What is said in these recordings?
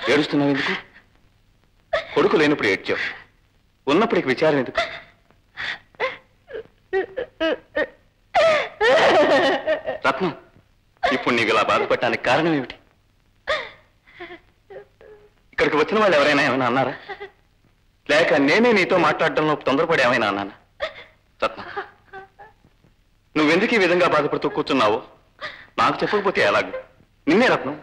ఏడుస్తున్నావు ఎందుకు కొడుకు లేనప్పుడు ఏడ్చావు ఉన్నప్పటికి విచారం ఎందుకు రత్నం ఇప్పుడు నీకు ఇలా బాధపడటానికి కారణం ఏమిటి ఇక్కడికి వచ్చిన వాళ్ళు ఎవరైనా ఏమైనా అన్నారా లేక నేనే నీతో మాట్లాడడంలో తొందరపడి ఏమైనా అన్నానా రత్నం నువ్వెందుకు ఈ విధంగా బాధపడుతూ కూర్చున్నావో నాకు చెప్పకపోతే ఎలాగూ నిన్నే రత్నం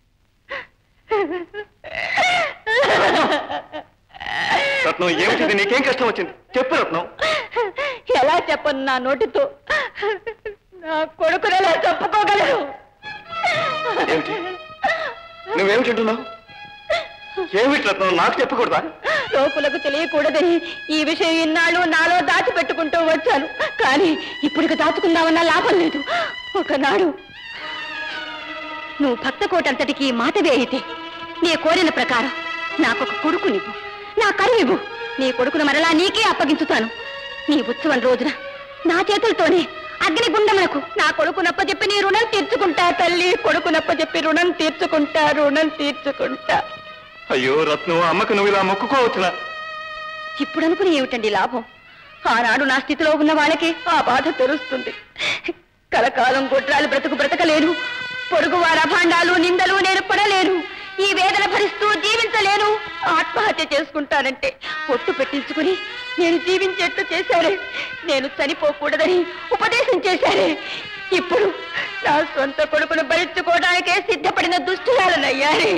రత్నం ఏమిటిది నీకేం కష్టం వచ్చింది చెప్పు రత్నం ఎలా చెప్పను నా నోటితో నా కొడుకుని ఎలా చెప్పుకోగలరు ఏమిటి నువ్వేమిటంటున్నావు ఏమిటి రత్నం నాకు చెప్పకూడదా లోకులకు తెలియకూడదని ఈ విషయం ఇన్నాళ్ళు నాలో దాచిపెట్టుకుంటూ వచ్చాను కానీ ఇప్పుడు దాచుకుందామన్నా లాభం లేదు ఒకనాడు నువ్వు భక్త కోటంతటికి మాట వేయితే నీ కోరిన ప్రకారం నాకొక కొడుకు నీవు నా కరువివు నీ కొడుకును మరలా నీకే అప్పగించుతాను నీ ఉత్సవం రోజున నా చేతులతోనే అగ్నిగుండములకు నా కొడుకు నప్ప నీ రుణం తీర్చుకుంటా తల్లి కొడుకు నప్ప రుణం తీర్చుకుంటా రుణం తీర్చుకుంటా అయ్యో రత్నం అమ్మకు నువ్వు ఇలా మొక్కుకోవచ్చునా ఇప్పుడు అనుకుని ఏమిటండి లాభం ఆనాడు నా స్థితిలో ఉన్న వాళ్ళకి ఆ బాధ తెలుస్తుంది కలకాలం గుట్రాలు బ్రతుకు బ్రతకలేను పొరుగు వారి అభాండాలు నిందలు నేను పడలేను ఈ వేదన భరిస్తూ జీవించలేను ఆత్మహత్య చేసుకుంటానంటే ఒట్టు పెట్టించుకుని నేను జీవించేట్టు చేశారే నేను చనిపోకూడదని ఉపదేశం చేశారే ఇప్పుడు నా సొంత కొడుకును భరించుకోవడానికే సిద్ధపడిన దుష్టురాలనయ్యారే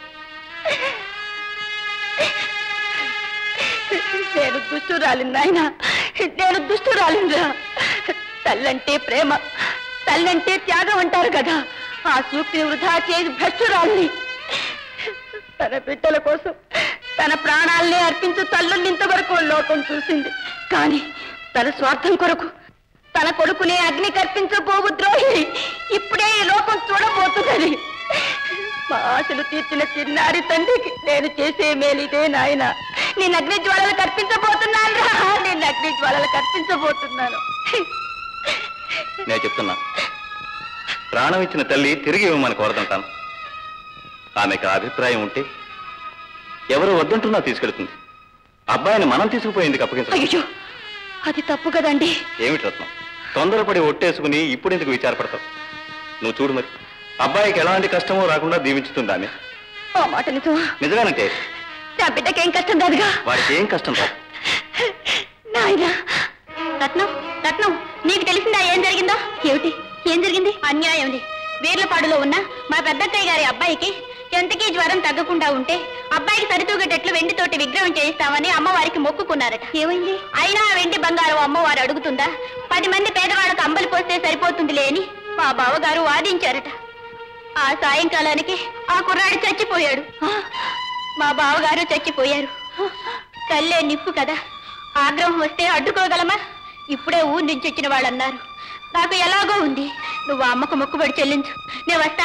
నేను దుష్టురాలి నాయన నేను దుష్టురాలిరా తల్లంటే ప్రేమ తల్లంటే త్యాగం అంటారు కదా ఆ సూక్తిని వృధా చేసి భ్రష్టురాల్ని తన బిడ్డల కోసం తన ప్రాణాల్ని అర్పించు తల్లుల్ని ఇంతవరకు లోకం చూసింది కానీ తన స్వార్థం కొరకు తన కొడుకునే అగ్ని కర్పించబోవు ద్రోహి ఇప్పుడే ఈ లోకం చూడబోతున్నది మా ఆశలు తీర్చిన చిన్నారి తండ్రికి నేను చేసే మేలిదే నాయన నేను అగ్ని జ్వాలలు కర్పించబోతున్నాను రా నేను అగ్ని జ్వాలలు కర్పించబోతున్నాను నేను చెప్తున్నా ప్రాణం ఇచ్చిన తల్లి తిరిగి ఇవ్వమని కోరదంటాను ఆమెకు ఆ అభిప్రాయం ఉంటే ఎవరు వద్దంటున్నా తీసుకెడుతుంది అబ్బాయిని మనం తీసుకుపోయింది అప్పగించడం అయ్యో అది తప్పు కదండి ఏమిటి రత్నం తొందరపడి ఒట్టేసుకుని ఇప్పుడు ఎందుకు విచారపడతావు నువ్వు చూడు మరి అబ్బాయికి ఎలాంటి కష్టమో రాకుండా దీవించుతుంది ఆమె ఆ మాట నిజమా నిజమేనంటే నా బిడ్డకేం కష్టం కాదుగా వాడికి ఏం కష్టం రాదు నాయనా రత్నం రత్నం నీకు తెలిసిందా ఏం జరిగిందో ఏమిటి ఏం జరిగింది అన్యాయం వీర్లపాడులో ఉన్న మా పెద్దత్తయ్య గారి అబ్బాయికి ఎంతకీ జ్వరం తగ్గకుండా ఉంటే అబ్బాయికి సరితూగేటట్లు వెండితోటి విగ్రహం చేయిస్తామని అమ్మవారికి మొక్కుకున్నారట ఏమైంది అయినా ఆ వెండి బంగారం అమ్మవారు అడుగుతుందా పది మంది పేదవాళ్ళకు అంబలి పోస్తే సరిపోతుందిలే అని మా బావగారు వాదించారట ఆ సాయంకాలానికి ఆ కుర్రాడు చచ్చిపోయాడు మా బావగారు చచ్చిపోయారు కల్లే నిప్పు కదా ఆగ్రహం వస్తే అడ్డుకోగలమా ఇప్పుడే ఊరి నుంచి వచ్చిన వాళ్ళు అన్నారు నాకు ఎలాగో ఉంది నువ్వు ఆ అమ్మకు మొక్కుబడి చెల్లించు నేను వస్తా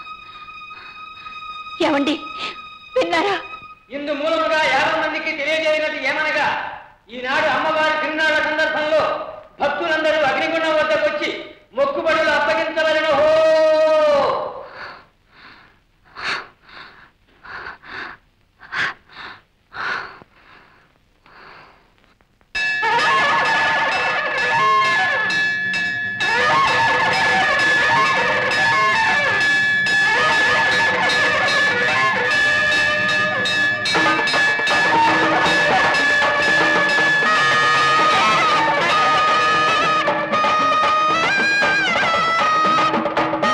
ఏమండి విన్నారా ఇందు మూలముగా యాభై మందికి తెలియజేయనది ఏమనగా ఈనాడు అమ్మవారి తిరునాళ్ల సందర్భంలో భక్తులందరూ అగ్నిగుండం వద్దకు వచ్చి మొక్కుబడులు అప్పగించవలను హో ఆ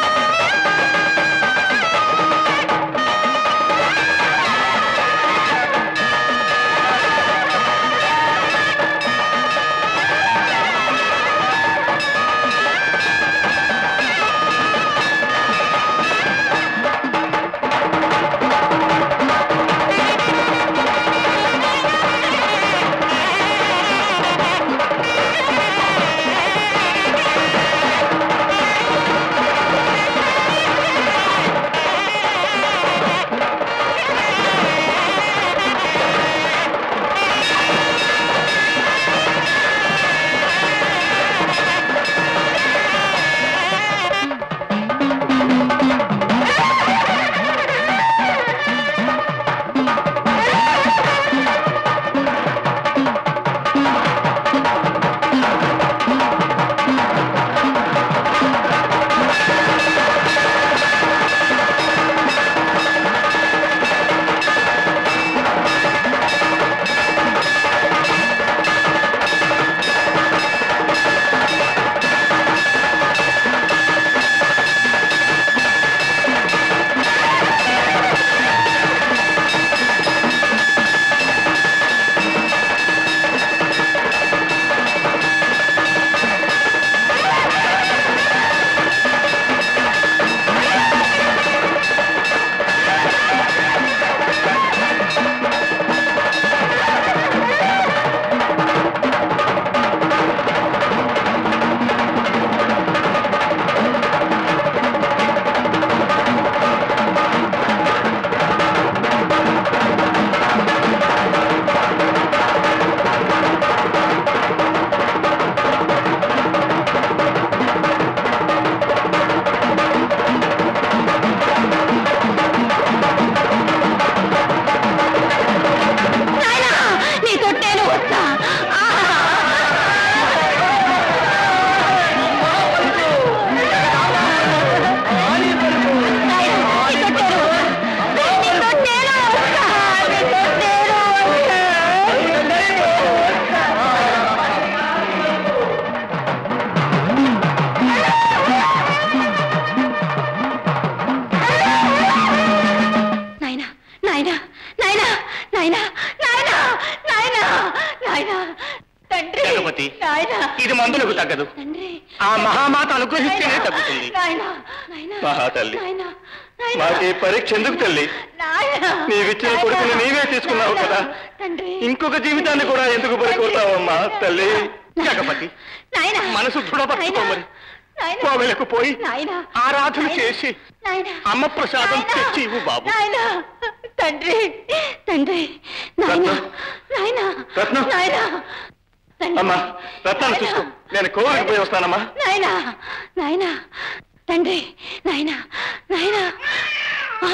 నాయనా నాయనా నాయనా నాయనా నాయనా నాయనా తండ్రి జగపతి. నాయనా ఇది మందులకు తగ్గదు తండ్రి ఆ మహామాత అనుగ్రహిస్తేనే నాయనా, తగ్గుతుంది నాయనా నాయనా మహాతల్లి. నాయనా నాయనా మాకు ఈ పరీక్ష ఎందుకు తల్లి నాయనా నీవిచ్చిన నాయనా, కొడుకుని నీవే తీసుకున్నావు నాయనా, కదా. తండ్రి ఇంకొక జీవితాన్ని కూడా ఎందుకు పడుకుంటావమ్మా తల్లి నాయనా, జగపతి నాయనా మనసు దృఢపరచుకో నాయనా, మరి. నాయనా, కోవెలకు పోయి నాయనా ఆరాధన నాయనా, చేసి నాయనా, అమ్మ ప్రసాదం నాయనా, తెచ్చి ఇవ్వు బాబు. నాయనా తండ్రి తండ్రి నాయనా రత్నం. నాయనా రత్నం. నాయనా తండ్రి, అమ్మా రత్నాన్ని నాయనా, చూసుకో నేను కోవిలికి పోయి వస్తానమ్మా నాయనా నాయనా తండ్రి నాయనా నాయనా ఆ?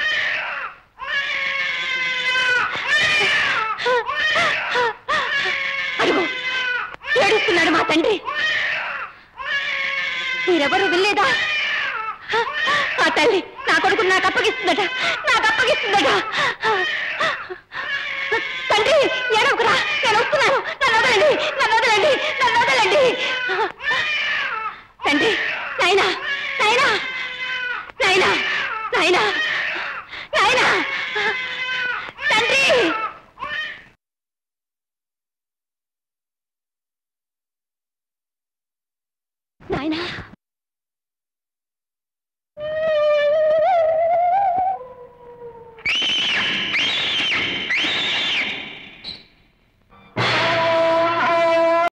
అడుగు ఏడుస్తున్నాడు మా తండ్రి మీరెవరు వినలేదా ఆ తల్లి నా కొడుకు నాకు అప్పగిస్తుందట నాకు అప్పగిస్తుందట తండ్రి ఏడవకురా నేను వస్తున్నాను నన్ను వదలండి నన్ను వదలండి నన్ను వదలండి తండ్రి నాయనా నాయనా నాయనా నాయనా నాయనా తండ్రి నాయనా